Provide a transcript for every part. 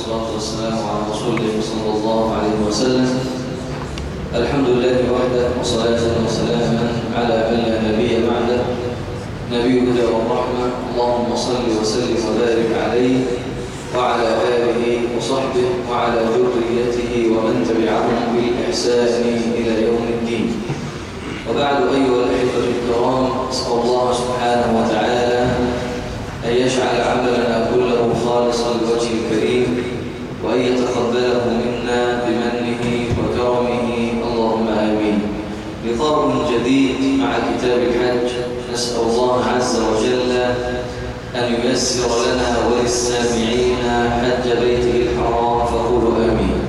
والصلاة والسلام على رسوله صلى الله عليه وسلم الحمد لله وحده وصلاة وسلاما على من لا نبي بعده نبي الهدى والرحمة اللهم صل وسلم وبارك عليه وعلى آله وصحبه وعلى ذريته ومن تبعهم بالإحسان إلى يوم الدين وبعد أيها الأحبة الكرام أسأل الله سبحانه وتعالى أن يجعل عملنا كله خالصا لوجه الكريم وأن يتقبله منا بمنه وكرمه اللهم آمين لقاء جديد مع كتاب الحج نسأل الله عز وجل أن ييسر لنا وللسامعين حج بيته الحرام فقولوا آمين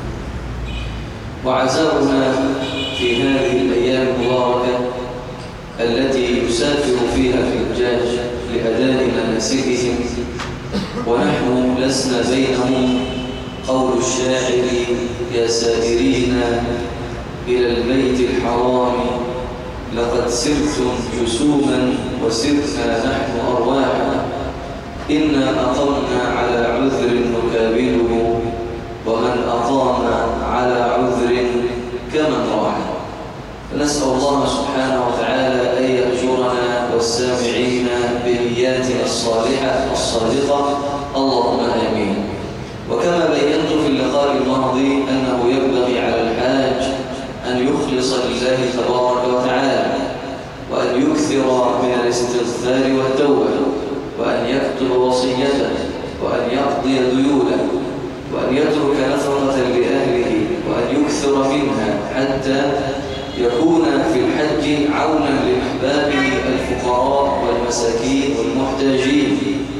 وعزاؤنا في هذه الأيام المباركة التي يسافر فيها الحجاج لأداء مناسكهم ونحن لسنا بينهم قول الشاعر يا سائرين إلى البيت الحرام لقد سرتم جسوما وسرنا نحن أرواحا إنا أقمنا على عذر نكابله ومن أقام على عذر كمن راح فنسأل الله سبحانه وتعالى أن يأجرنا والسامعين بنياتنا الصالحة الصادقة اللهم آمين وكما بينت في اللقاء الماضي أنه ينبغي على الحاج أن يخلص لله تبارك وتعالى وأن يكثر من الاستغفار والتوبة وأن يكتب وصيته وأن يقضي ديوله وأن يترك نفقة لأهله وأن يكثر منها حتى يكون في الحج عونا لأحبابه الفقراء والمساكين والمحتاجين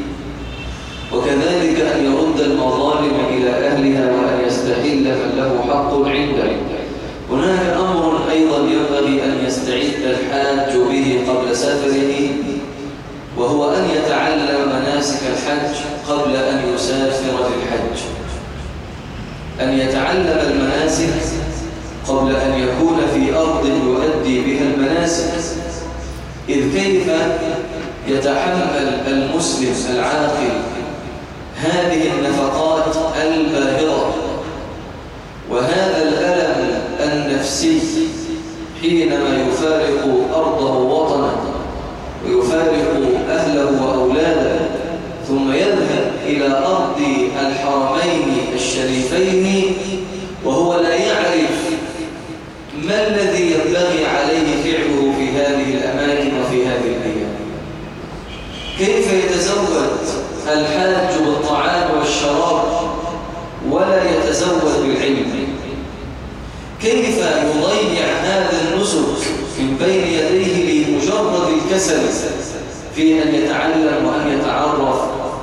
وكذلك أن يرد المظالم إلى أهلها وأن يستحل من له حق عنده هناك أمر أيضا ينبغي أن يستعد الحاج به قبل سفره وهو أن يتعلم مناسك الحج قبل أن يسافر للحج أن يتعلم المناسك قبل أن يكون في أرض يؤدي بها المناسك إذ كيف يتحمل المسلم العاقل هذه النفقات الباهرة وهذا الألم النفسي حينما يفارق أرضه وطنه ويفارق أهله وأولاده ثم يذهب إلى أرض الحرمين الشريفين وهو لا يعرف ما الذي ينبغي عليه فعله في هذه الأماكن وفي هذه الأيام كيف يتزود الحاج بالطعام والشراب ولا يتزود بالعلم كيف يضيع هذا النسك من بين يديه لمجرد الكسل في أن يتعلم وأن يتعرف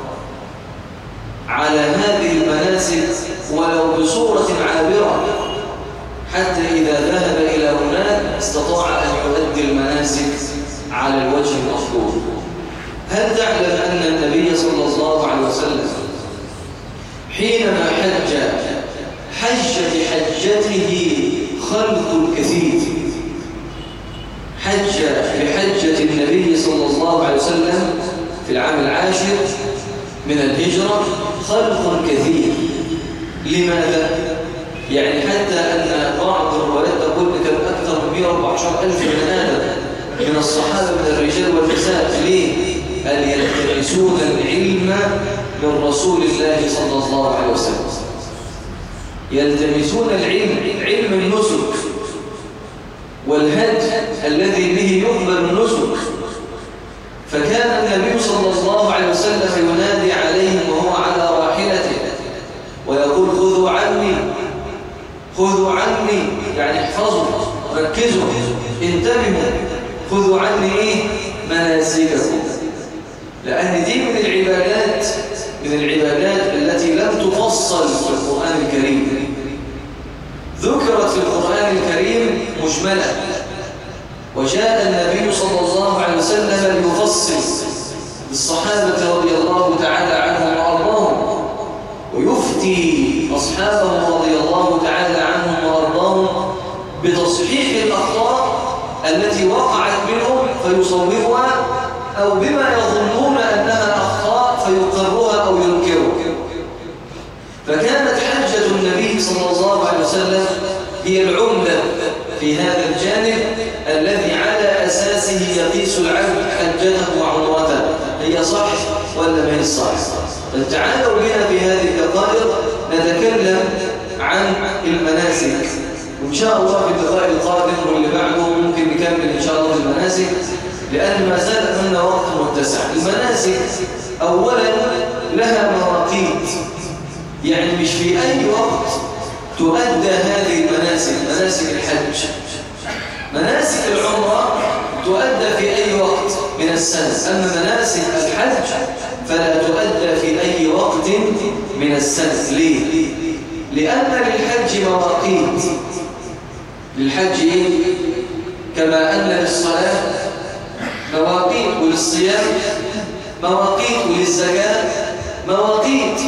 على هذه المناسك ولو بصورة عابرة حتى إذا ذهب إلى هناك استطاع أن يؤدي المناسك على الوجه المطلوب هل تعلم أن النبي صلى الله عليه وسلم حينما حج حج بحجته خلق كثير حج بحجة النبي صلى الله عليه وسلم في العام العاشر من الهجرة خلق كثير لماذا؟ يعني حتى أن بعض الروايات تقول كان أكثر من 114 ألف من آدم من الصحابة من الرجال والنساء ليه؟ أن يلتمسون العلم من رسول الله صلى الله عليه وسلم يلتمسون العلم علم النسك والهدي الذي به يقبل النسك فكان النبي صلى الله عليه وسلم ينادي عليهم وهو على راحلته ويقول خذوا عني خذوا عني يعني احفظوا ركزوا انتبهوا خذوا عني ايه مناسككم لأن دي من العبادات من العبادات التي لم تفصل في القرآن الكريم ذكرت في القرآن الكريم مجملة وجاء النبي صلى الله عليه وسلم ليفصل للصحابة رضي الله تعالى عنهم وأرضاهم ويفتي أصحابه رضي الله تعالى عنهم وأرضاهم بتصحيح الأخطاء التي وقعت منهم فيصورها أو بما يظنون أنها أخطاء فيقرها أو ينكرها فكانت حجة النبي صلى الله عليه وسلم هي العمدة في هذا الجانب الذي على أساسه يقيس العبد حجته وعمرته هي صح ولا ما هي صح فتعالوا بنا في هذه الدقائق نتكلم عن المناسك وإن شاء الله في اللقاء القادم واللي بعده ممكن نكمل إن شاء الله في المناسك لأن ما زال منا وقت متسع المناسك أولا لها مواقيت يعني مش في أي وقت تؤدى هذه المناسك مناسك الحج مناسك العمرة تؤدى في أي وقت من السنة أما مناسك الحج فلا تؤدى في أي وقت من السنة ليه؟ لأن للحج مواقيت للحج إيه؟ كما أن للصلاة مواقيت وللصيام مواقيت وللزكاة مواقيت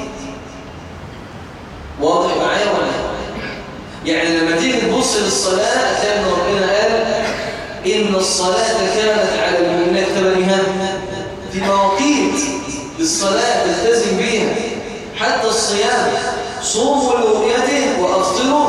واضح معايا ولا يعني لما تيجي تبص للصلاة هتلاقي ان ربنا قال إن الصلاة كانت على المؤمنين كتبنها في مواقيت للصلاة تلتزم بيها حتى الصيام صوموا لرؤيته وأفطروا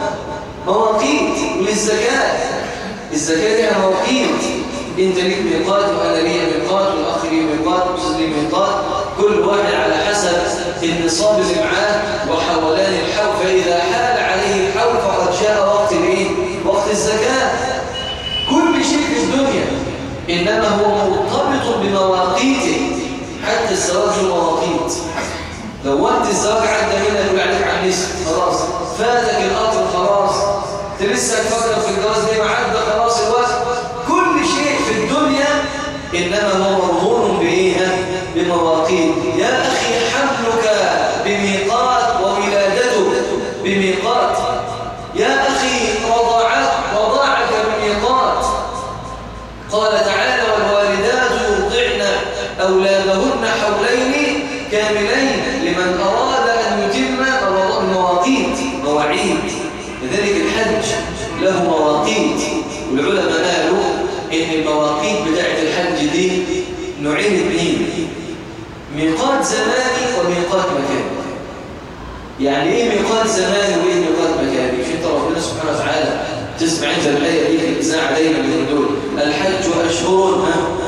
مواقيت وللزكاة الزكاة لها مواقيت انت ليك ميقات وانا لي ميقات والاخ لي ميقات والاستاذ لي ميقات كل واحد على حسب النصاب اللي معاه وحولان الحول فاذا حال عليه الحول فقد جاء وقت الايه وقت الزكاه كل شيء في الدنيا انما هو مرتبط بمواقيته حتى الزواج مواقيت لو وقت الزواج عدى منها يقول عليك عن نسب خلاص فاتك القطر خلاص انت لسه تفكر في الجواز دي ما عدى خلاص الوقت كل شيء في الدنيا انما هو مرهون بايه بمواقيت يا اخي حملك بميقات وولادتك بميقات يا اخي رضاعك رضاعك بميقات قال تعالى والوالدات يرضعن اولادهن حولين كاملين لمن اراد ان يتم المواقيت مواعيد لذلك الحج له مواقيت والعلماء قالوا ان المواقيت بتاعت الحج دي نوعين اثنين ميقات زماني وميقات مكاني يعني ايه ميقات زماني وايه ميقات مكاني مش انت ربنا سبحانه وتعالى تسمع انت الايه دي في الاذاعه دايما من دول الحج اشهر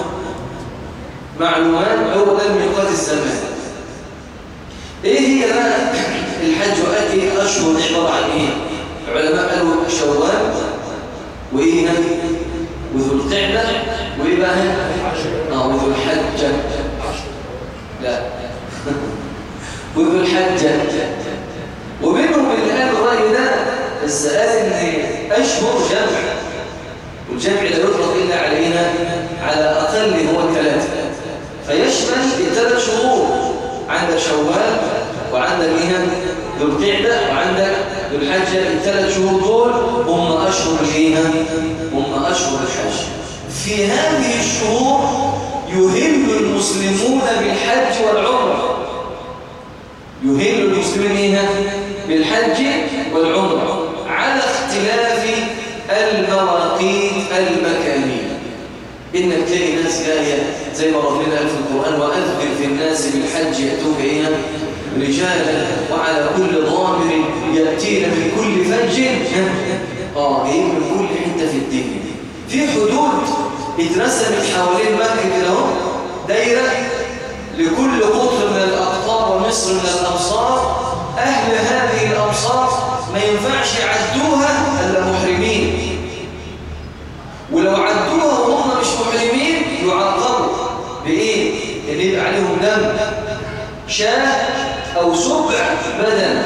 معلومات هو ده الميقات الزماني ايه هي بقى الحج وايه اشهر عباره عن ايه العلماء قالوا شوال وايه وذو القعده وايه بقى اه وذو الحجه لا وذو الحجه ومنهم اللي قال الراي ده بس قال ان اشهر جمع والجمع لا يطلق الا علينا على اقل هو الثلاثه فيشمل الثلاث شهور عندك شوال وعندك ايه ذو القعده وعندك ذو الحجه الثلاث شهور دول هم اشهر الايه هم اشهر الحج في هذه الشهور يهم المسلمون بالحج والعمره يهل المسلمين ايه بالحج والعمره على اختلاف المواقيت المكانيه انك تلاقي ناس جايه زي ما ربنا قال في القران واذكر في الناس بالحج ياتوك ايه رجالا وعلى كل ضامر ياتين من كل فج اه جايين من كل حته في الدنيا في حدود اترسمت حوالين مكه كده اهو دايره لكل قطر من الاقطار ومصر من الامصار اهل هذه الامصار ما ينفعش يعدوها الا محرمين ولو عدوها وهم مش محرمين يعاقبوا بايه ان يبقى عليهم دم شاه او سبع بدن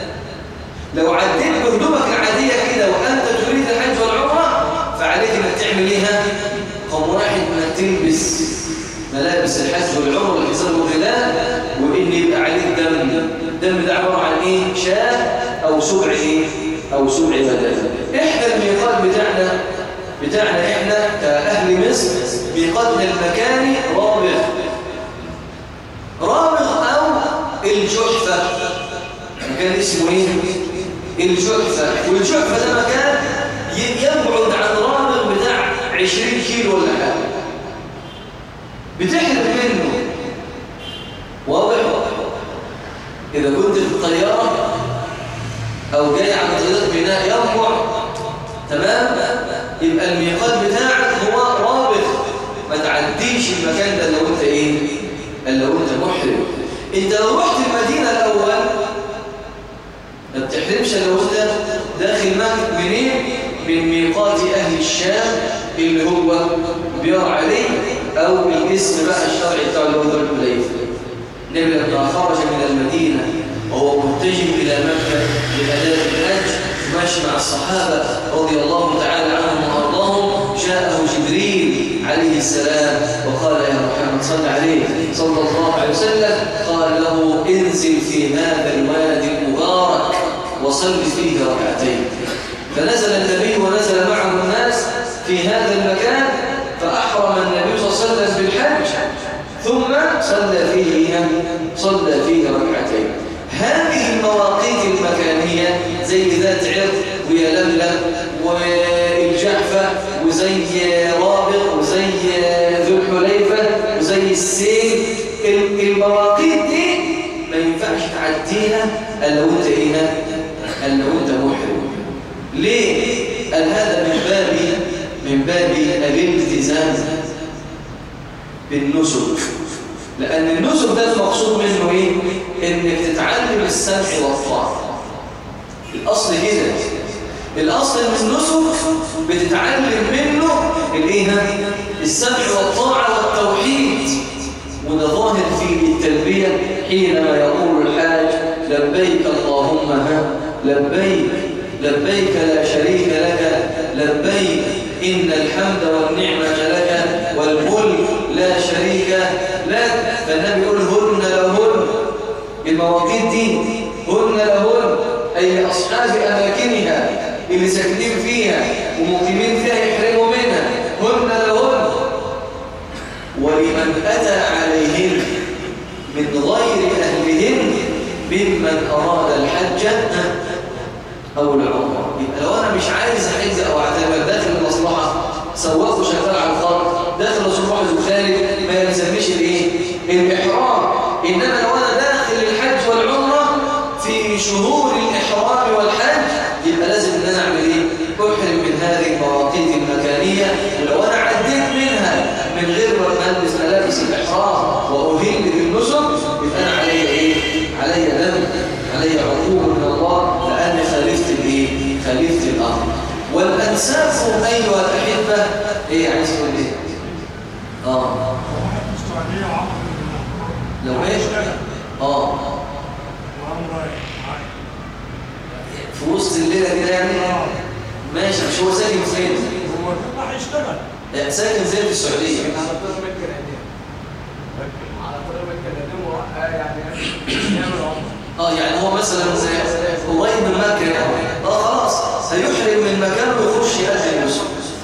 لو عديت بهدومك العاديه كده وانت تريد الحج والعمره فعليك انك تعمل ايه رقم واحد انك تلبس ملابس الحج والعمره والحزام والغلال وان يبقى عليك دم الدم ده عباره عن ايه شاه او سبع ايه او سبع بدن احدى الميقات بتاعنا بتاعنا احنا كأهل مصر بقدر المكان رابغ رابغ او الجحفة مكان اسمه ايه الجحفة والجحفة ده مكان يبعد عن رابغ بتاع 20 كيلو ولا حاجة بتحرم منه واضح إذا كنت في الطيارة أو جاي عن طريق بناء يرفع تمام يبقى الميقات بتاعك هو رابط ما تعديش المكان ده لو انت ايه لو انت محرم انت لو رحت المدينة الأول ما بتحرمش لو انت داخل مكة منين من ميقات أهل الشام اللي هو بيار عليه أو الاسم بقى الشرعي بتاع اللي هو ذو الحليفة النبي لما خرج من المدينة وهو متجه إلى مكة لأداء الحج ماشي مع الصحابة رضي الله تعالى عنهم وأرضاهم جاءه جبريل عليه السلام وقال يا محمد صل عليه صلى الله عليه وسلم قال له انزل في هذا الوادي المبارك وصل فيه ركعتين فنزل النبي ونزل معه الناس في هذا المكان فأحرم النبي صلى الله عليه وسلم بالحج ثم صلى فيه صلى فيه ركعتين هذه المواقيت المكانية زي ذات عرض ويلملم والجحفة وزي رابط وزي ذو الحليفة وزي السيل المواقيت دي ما ينفعش تعديها الا لو انت ايه الا لو انت محرم ليه قال هذا من باب من باب الالتزام بالنسك لأن النسك ده المقصود منه إيه؟ إنك تتعلم السمع والطاعة الأصل كده الأصل من النسك بتتعلم منه الإيه؟ السمع والطاعة والتوحيد وده ظاهر في التلبية حينما يقول الحاج لبيك اللهم ها لبيك لبيك لا شريك لك لبيك إن الحمد والنعمة لك والملك لا شريك لك فالنبي يقول هن لهن المواقيت دي هن لهن أي لأصحاب أماكنها اللي ساكنين فيها ومقيمين فيها يحرموا منها هن لهن ولمن أتى عليهن من غير أهلهن ممن أراد الحج أو العمرة يبقى لو أنا مش عايز أحج أو أعتمد داخل المصلحة سواق شغال على الخط داخل رسول الله وخارج ما يلزمنيش الايه الاحرام انما لو انا داخل الحج والعمره في شهور الاحرام والحج يبقى لازم ان انا اعمل ايه احرم من هذه المواقيت المكانيه ولو انا عديت منها من غير ما البس ملابس الاحرام واهل بالنسك يبقى انا علي ايه علي دم علي عقوبه من الله لاني خالفت الايه خالفت الامر والأنساب أيها الأحبة إيه عايز تقول إيه؟ آه لو إيش؟ آه في وسط الليلة كده يعني ماشي مش هو ساكن فين؟ هو راح يشتغل ساكن زي في السعودية على طول مكة القديم على طول مكة القديم و- آه يعني يعمل عمره اه يعني هو مثلا قريب من مكة يعني اه خلاص هيحرم من مكانه ويخش يأذن يوسف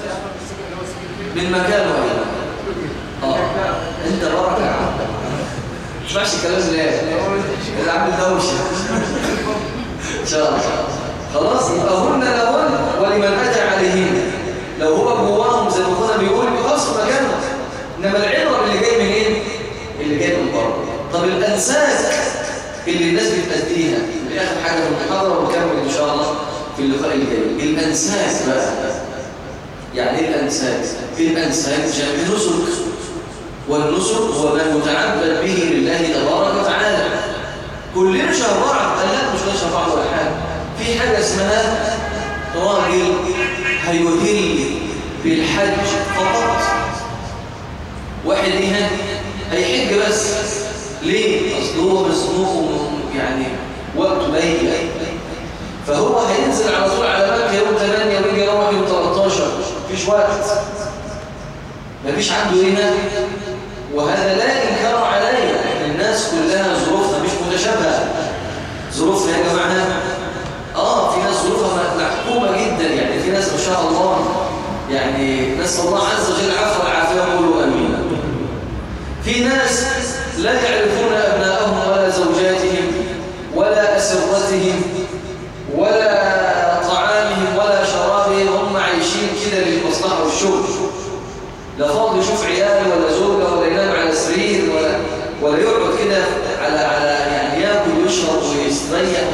من مكانه يعني اه انت بركة يا عم ما تسمعش الكلام ليه اللي عامل دوشة ان شاء الله خلاص يبقى هن لهن ولمن اتى عليهن لو هو جواهم زي ما كنا بيقول خلاص مكانه انما العبر اللي جاي منين اللي جاي من بره طب الانساك اللي الناس بتأديها دي اخر حاجه في المحاضره ونكمل ان شاء الله في اللقاء الجاي الانساك بقى يعني ايه الانساك الانساك جمع نسك والنسك هو ما يتعبد به لله تبارك وتعالى كلنا شهر بعض قال لا مش شهر بعض ولا حاجه في حاجه اسمها راجل هيهل بالحج فقط واحد ايه هيحج بس ليه اصل هو مسموح يعني وقته ضيق فهو هينزل على طول على مكه يوم 8 ويجي يروح يوم 13 مفيش وقت مفيش عنده هنا وهذا لا انكار عليه الناس كلها ظروفها مش متشابهه ظروفنا يا جماعه اه في ناس ظروفها محكومه جدا يعني في ناس ما شاء الله يعني نسال الله عز وجل العفو والعافيه قولوا امين في ناس لا يعرفون ابنائهم ولا زوجاتهم ولا اسرتهم ولا طعامهم ولا شرابهم هم عايشين كده للمصلحه والشغل لا فاضي يشوف عيال ولا زوجه ولا ينام على سرير ولا ولا يقعد كده على على يعني ياكل ويشرب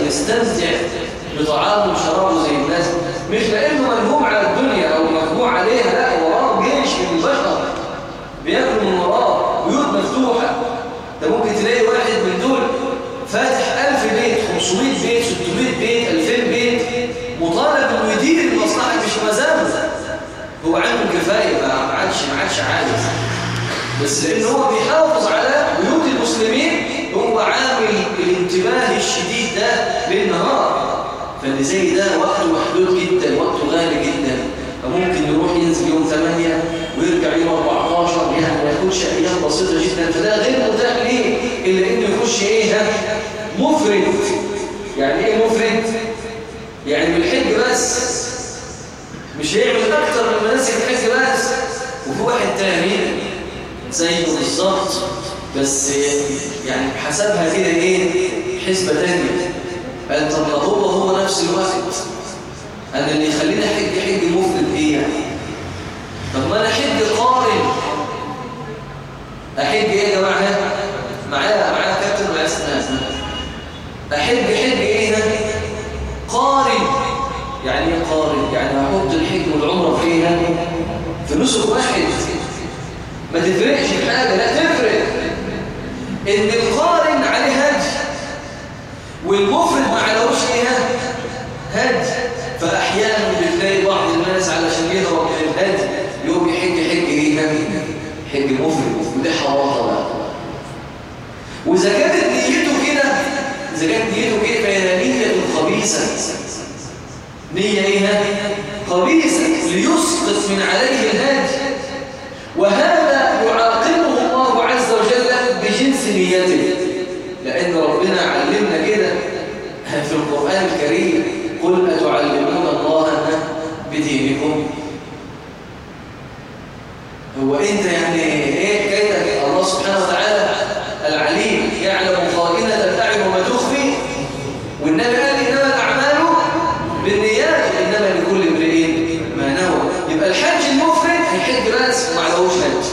يستمتع بطعامه وشرابه زي الناس مش لانه ملهوم على الدنيا او مخبوع عليها لا وراه جيش من البشر بياكلوا من وراه بيوت مفتوحه ده ممكن تلاقي واحد من دول فاتح 1000 بيت 500 بيت 600 بيت 2000 بيت مطالب انه يدير المصلحه مش مزامه هو عنده الكفايه ما عادش ما عادش عايز بس لان هو بيحافظ على بيوت المسلمين هو عامل الانتباه الشديد ده بالنهار فاللي زي ده وقته محدود جدا وقته غالي جدا فممكن يروح ينزل يوم 8 ويرجع يوم 14 يعني ما ياخدش ايام بسيطه جدا فده غير متاح ليه الا انه يخش ايه ها مفرد يعني ايه مفرد يعني بالحج بس مش هيعمل اكتر من مناسك الحج بس وفي واحد تاني زيه بالظبط بس يعني حسبها كده ايه حسبه تانية قال طب ما هو هو نفس الوقت انا اللي يخليني احج حج مفرد ايه يعني طب ما انا حج قارن احج ايه يا جماعه معايا معايا كابتن ولا اسمها احج حج ايه ده قارن يعني ايه قارن يعني هحط الحج والعمره فيها في نسك واحد ما تفرقش في حاجه لا تفرق ان القارن عليه هدي والمفرد ما عليهوش ايه هدي فاحيانا بتلاقي بعض الناس علشان يهرب من الهدي يقوم يحج حج ايه حج مفرد ودي حواطه بقى واذا كانت نيته كده اذا كانت نيته كده فهي نيه خبيثه نيه ايه خبيثه ليسقط من عليه الهدي وهذا يعاقبه الله عز وجل بجنس نيته لأن ربنا علمنا كده في القرآن الكريم قل أتعلمون الله بدينكم هو أنت يعني إيه كيف الله سبحانه وتعالى العليم يعلم خائنة الأعين وما تخفي والنبي قال إنما الأعمال بالنيات إنما لكل امرئ ما نوى يبقى الحج المفرد هيحج بس وما عليهوش حج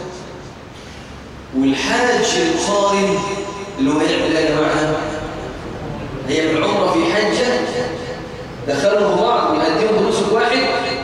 والحاج القارن اللي هو هيعمل ايه يا جماعه هيعمل عمره في حجه دخلوا في بعض ويقدموا بنسك واحد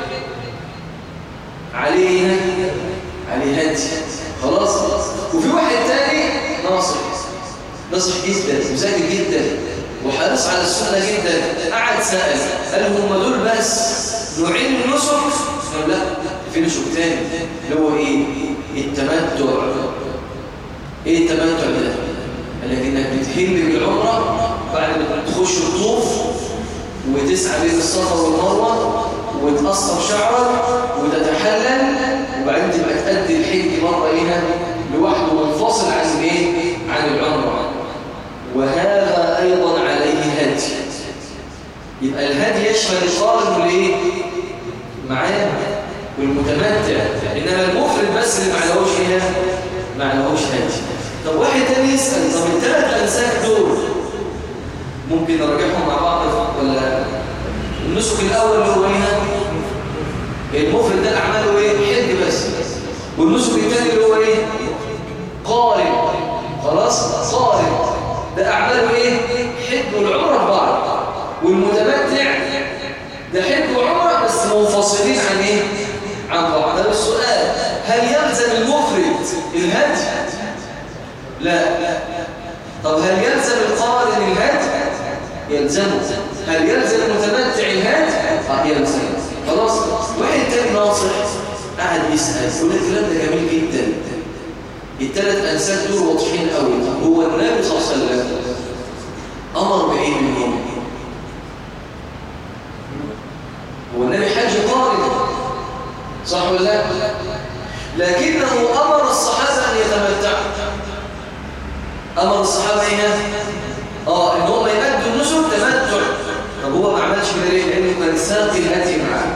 عليه عليه هدي خلاص وفي واحد تاني ناصح ناصح جدا وذكي جدا وحريص على السنه جدا قعد سال قال هم دول بس نوعين من النسك قال لا في نسك تاني اللي هو ايه التمتع ايه التمتع ده قال لك انك بتهل بالعمره بعد ما تخش الطوف وتسعى بين الصفا والمروه وتقصر شعرك وتتحلل وبعدين تبقى تأدي الحج مره هنا لوحده منفصل عن ايه عن العمره وهذا ايضا عليه هدي يبقى الهدي يشمل القارن والايه معاه والمتمتع انما المفرد بس اللي معلهوش هنا معلهوش هدي طب واحد تاني يسأل طب الثلاث أنساك دول ممكن نراجعهم مع بعض ولا النسك الأول اللي هو ايه المفرد ده أعماله ايه حج بس والنسك الثاني اللي هو ايه قارن خلاص قارن ده أعماله ايه حج والعمرة في بعض والمتمتع ده حج وعمرة بس منفصلين عن ايه عن بعض ده السؤال هل يلزم المفرد الهدي لا طب هل يلزم القارن الهدي يلزمه هل يلزم المتمتع الهدي اه يلزم خلاص واحد تاني ناصح قاعد يسأل يقول الكلام ده جميل جدا الثلاث أنساب دول واضحين قوي هو النبي صلى الله عليه وسلم أمر بإيه منهم هو النبي حج قارن صح ولا لا لكنه أمر الصحابة أن يتمتعوا أمر الصحابة إيه آه إن هم يأدوا النسك تمتع طب هو ما عملش كده ليه؟ لأنه كان ساقي الهدي معاه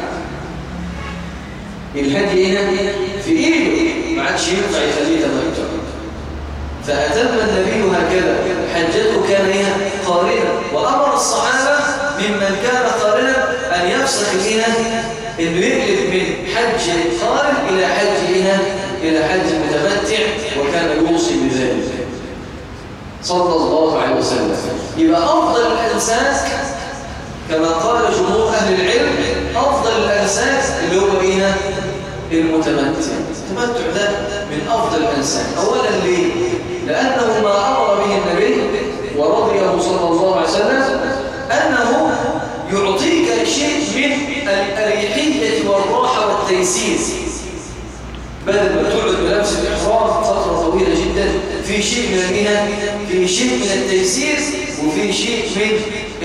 الهدي هنا في إيده ما عادش ينفع يخليه تمتع فأتم النبي هكذا حجته كان هي قارنة وأمر الصحابة ممن كان قارنا أن يفسخ إليها إنه يقلب من حج قارن إلى حج إلى حج متمتع وكان يوصي بذلك صلى الله عليه وسلم يبقى أفضل الأنساك كما قال جمهور أهل العلم أفضل الأنساك اللي هو إيه المتمتع التمتع ده من أفضل الأنساك أولا ليه؟ لأنه ما أمر به النبي ورضيه صلى الله عليه وسلم أنه يعطيك شيء من الأريحية والراحة والتيسير بدل ما تقعد بلبس الإحرام فترة طويلة جدا في شيء من المهن في شيء من التيسير وفي شيء من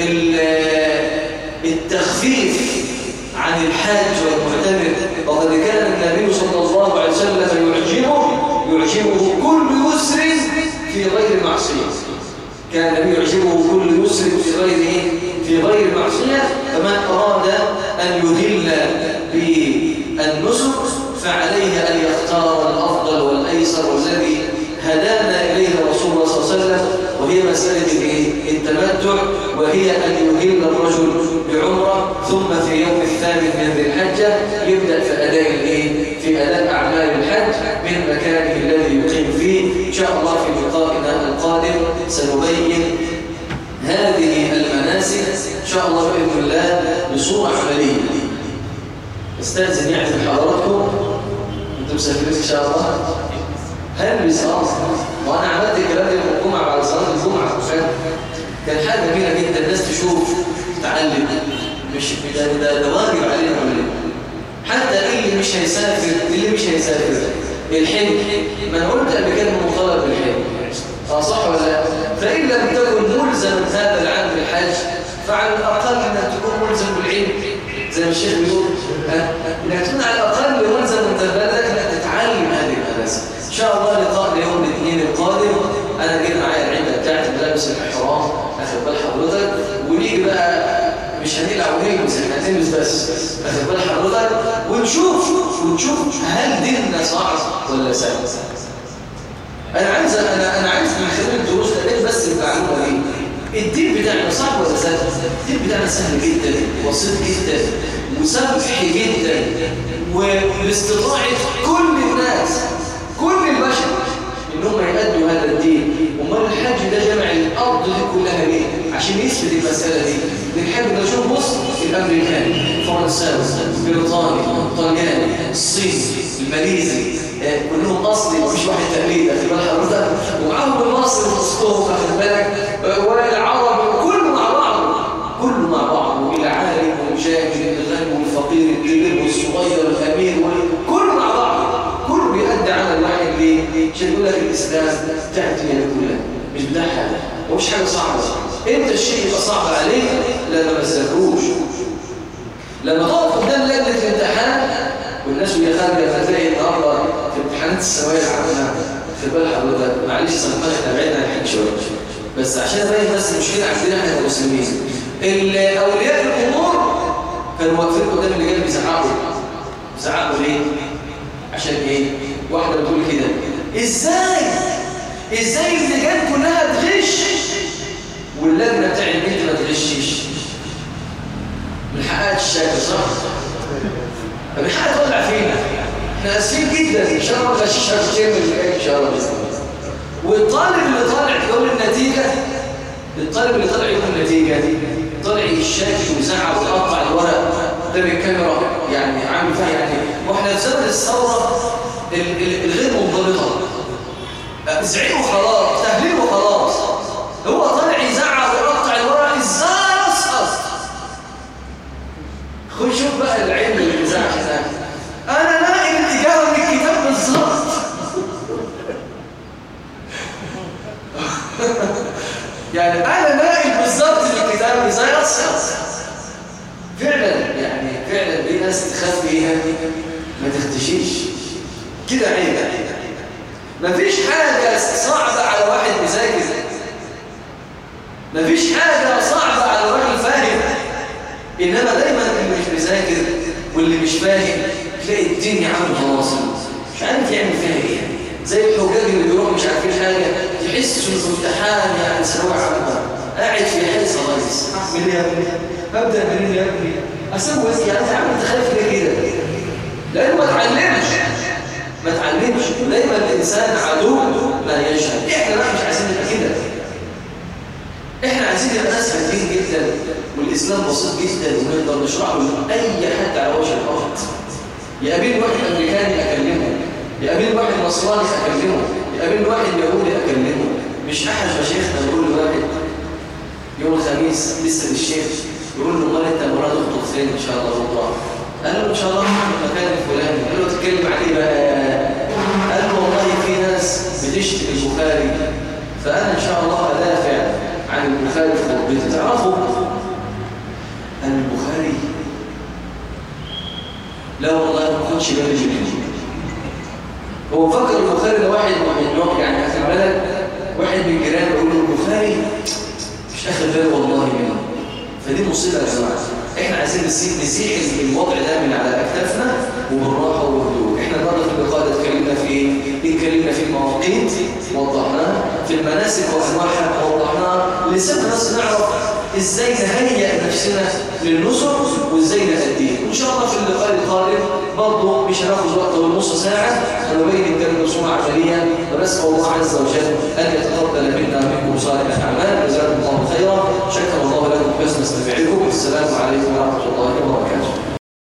التخفيف عن الحاج والمعتمر وقد كان النبي صلى الله عليه وسلم يعجبه يعجبه كل يسر في غير معصية كان النبي يعجبه كل يسر في غير في غير معصية فمن أراد أن يهل بالنسك فعليه أن يختار الأفضل والأيسر والذي هدانا إليه رسول الله صلى الله عليه وسلم وهي مسألة التمتع وهي أن يهل الرجل بعمرة ثم في يوم الثامن من ذي الحجة يبدأ في أداء في أداء أعمال الحج من مكانه الذي يقيم فيه إن شاء الله في لقائنا القادم سنبين هذه المناسك إن شاء الله بإذن الله بصورة عملية استأذن يعني من حضراتكم انتم مسافرين إن شاء الله هل بصلاة وأنا عملت الكلام ده يوم الجمعة بعد صلاة الجمعة فاهم كان حاجة جميلة جدا الناس تشوف تتعلم مش ده ده, ده واجب علينا ولا حتى اللي مش هيسافر اللي مش هيسافر الحج ما انا قلت قبل كده مطالب بالحج اه صح ولا لا فان لم تكن ملزم هذا العام بالحج فعلى الاقل انك تكون ملزم بالعلم زي ما الشيخ بيقول انك تكون على الاقل ملزم انت بلدك انك تتعلم هذه المدرسه ان شاء الله لقاء يوم الاثنين القادم انا جيت معايا العده بتاعت ملابس الاحرام اخد بال حضرتك ونيجي بقى مش هنقلع ونلبس احنا هنلبس بس اخد بال حضرتك ونشوف ونشوف هل ديننا صعب ولا سهل انا عايز انا انا عايز من خلال الدروس ده بس المعلومه دي الدين بتاعنا صعب ولا سهل الدين بتاعنا سهل جدا بسيط جدا وسمح جدا وباستطاعه كل الناس كل البشر انهم يأدوا هذا الدين امال الحج ده جمع الارض دي كلها ليه عشان يثبت المساله دي الحج ده شوف بص الامريكاني فرنساوي بريطاني طلياني الصيني الماليزي كلهم اصلي مفيش واحد تقليد اخد بال حضرتك ومعاهم المصري في وسطهم واخد بالك والعرب كله مع بعضه كله مع بعضه العالم والجاهل الغني والفقير الكبير والصغير الامير كله مع بعضه كله بيأدي على الواحد ليه؟ عشان يقول لك الاسلام بتاع الدنيا كلها مش بتاع حاجه ومش حاجه صعبه امتى الشيء يبقى صعب عليك لما ما تذاكروش لما تقف قدام لجنه الامتحان والناس وهي خارجه فتلاقي النهارده في امتحانات الثانويه العامه في بال حضرتك معلش سامحنا احنا بعدنا عن الحج شويه بس عشان ابين بس المشكله عندنا احنا كمسلمين اولياء الامور كانوا واقفين قدام اللجان بيزعقوا بيزعقوا ليه؟ عشان ايه؟ واحده بتقول كده ازاي؟ ازاي اللجان كلها تغش واللجنه بتاع البنت ما تغشش؟ من حقها الشكل صح؟ من حقها تولع فينا احنا اسفين جدا ان شاء الله غشيش هتتم الجاي ان شاء الله باذن الله والطالب اللي طالع يوم النتيجه الطالب اللي طالع يوم النتيجه طالع الشاكي ويزعق ويقطع الورق قدام الكاميرا يعني عامل فيها يعني واحنا في زمن الثوره الغير منضبطه زعيق وخلاص تهليل وخلاص هو طالع يزعق ويقطع الورق ازاي اسقط خد شوف بقى العلم اللي بيزعق هناك انا لاقي الاجابه من الكتاب بالظبط يعني انا لاقي بالظبط من الكتاب ازاي اسقط فعلا يعني فعلا في ناس تخاف فيها ما تختشيش كده عيب مفيش حاجة صعبة على واحد مذاكر مفيش حاجة صعبة على راجل فاهم إنما دايما اللي مش مذاكر واللي مش فاهم تلاقي الدنيا عامل هواصل مش عارف يعمل فيها ايه زي الحجاج اللي بيروحوا مش عارفين حاجة يحسوا انه امتحان يعني ثانوية عامة قاعد في حيث خلاص اعمل ايه يا ابني؟ ابدا منين يا ابني؟ اسوي ايه؟ يعني انت عامل تخاف ليه كده؟ لانه ما اتعلمش ما تعلمش دايما الانسان عدو ما يشهد احنا بقى مش عايزين نبقى كده احنا عايزين نبقى ناس هادين جدا والاسلام بسيط جدا ونقدر نشرحه لاي حد على وجه الارض يقابل واحد امريكاني اكلمه يقابل واحد نصراني اكلمه يقابل واحد يهودي اكلمه مش احد مشايخنا يقول لواحد يوم الخميس لسه الشيخ يقول له امال انت مراد تخطب فين ان شاء الله بكره قال له ان شاء الله في المكان الفلاني قال له تتكلم عن ايه بقى قال له والله في ناس بتشتم البخاري فانا ان شاء الله ادافع عن البخاري في خطبتي تعرفوا ان البخاري لا والله ما كنتش بالي منه هو فكر البخاري ده واحد من نوع يعني اخر بلد واحد من جيرانه يقول له البخاري مش اخر باله والله منه فدي مصيبه يا جماعه احنا عايزين نسيب نزيح الوضع ده من على اكتافنا وبالراحه وبهدوء احنا النهارده في اللقاء ده اتكلمنا في ايه؟ اتكلمنا في المواقيت وضحناها في المناسك وانواعها وضحناها لسنا بس نعرف ازاي نهيئ نفسنا للنصر وازاي نأديه وان شاء الله في اللقاء القادم برضه مش هناخد وقت ونص ساعه ونبين الكلام بصوره عمليه ونسال الله عز وجل ان يتقبل منا منكم صالح الاعمال جزاكم الله خيرا شكر الله لكم حسن استماعكم والسلام عليكم ورحمه الله وبركاته